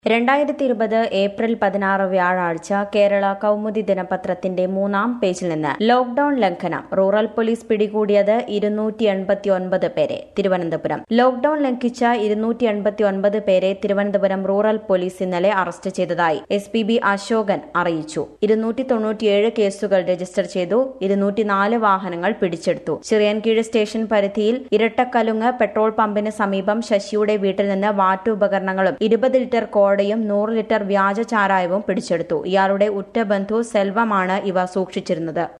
രണ്ടായിരത്തി ഇരുപത് ഏപ്രിൽ പതിനാറ് വ്യാഴാഴ്ച കേരള കൗമുദി ദിനപത്രത്തിന്റെ മൂന്നാം പേജിൽ നിന്ന് ലോക്ഡൌൺ ലംഘനം റൂറൽ പോലീസ് പിടികൂടിയത് ഇരുന്നൂറ്റി എൺപത്തി ഒൻപത് പേരെ തിരുവനന്തപുരം ലോക്ഡൌൺ ലംഘിച്ച ഇരുന്നൂറ്റി എൺപത്തി ഒൻപത് പേരെ തിരുവനന്തപുരം റൂറൽ പോലീസ് ഇന്നലെ അറസ്റ്റ് ചെയ്തതായി എസ് പി ബി അശോകൻ അറിയിച്ചു ഇരുന്നൂറ്റി തൊണ്ണൂറ്റിയേഴ് കേസുകൾ രജിസ്റ്റർ ചെയ്തു ഇരുന്നൂറ്റിനാല് വാഹനങ്ങൾ പിടിച്ചെടുത്തു ചിറയൻകീഴ് സ്റ്റേഷൻ പരിധിയിൽ ഇരട്ടക്കലുങ്ങ് പെട്രോൾ പമ്പിന് സമീപം ശശിയുടെ വീട്ടിൽ നിന്ന് വാറ്റുപകരണങ്ങളും ഇരുപത് ലിറ്റർ കോടയും നൂറ് ലിറ്റർ വ്യാജ ചാരായവും പിടിച്ചെടുത്തു ഇയാളുടെ ഉറ്റ ബന്ധു സെൽവമാണ് ഇവ സൂക്ഷിച്ചിരുന്നത്